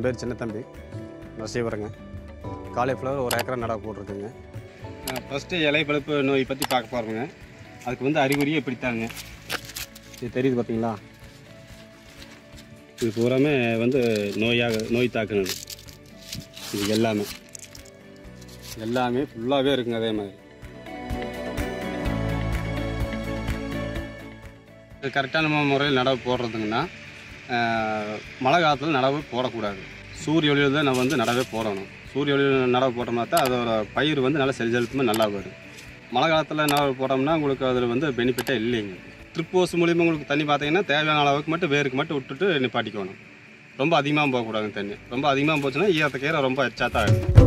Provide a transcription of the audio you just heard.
பேர் சின்னத்தம்பி நரசிவரங்க காலிஃப்ளவர் ஒரு ஏக்கரா நட போட்டிருக்குங்க ஃபஸ்ட்டு இலை பழுப்பு நோய் பற்றி பார்க்க போகிறோங்க அதுக்கு வந்து அறிகுறியே இப்படித்தாங்க இது தெரியுது பார்த்தீங்களா இது பூராமே வந்து நோயாக நோய் தாக்குனது இது எல்லாமே எல்லாமே ஃபுல்லாகவே இருக்குங்க அதே மாதிரி கரெக்டான முறையில் நடவு போடுறதுங்கன்னா ஆஹ், மழை காலத்தில் நடவு போடக்கூடாது சூரிய ஒளியில் தான் நம்ம வந்து நடவே போடணும் சூரிய ஒளியில் நடவு போட்டோம்னா தான் அதோட பயிர் வந்து நல்லா செழிச்செழுத்துமே நல்லா வரும் மழை காலத்தில் நடவு போட்டோம்னா உங்களுக்கு அதில் வந்து பெனிஃபிட்டே இல்லைங்க ட்ரிப் ஓஸ் மூலியமாக உங்களுக்கு தண்ணி பார்த்தீங்கன்னா தேவையான அளவுக்கு மட்டும் வேருக்கு மட்டும் விட்டுட்டு நிப்பாட்டிக்கணும் ரொம்ப அதிகமாக போகக்கூடாதுங்க தண்ணி ரொம்ப அதிகமாக போச்சுன்னா ஈரத்துக்கு ஈரம் ரொம்ப எச்சா தான் ஆகும்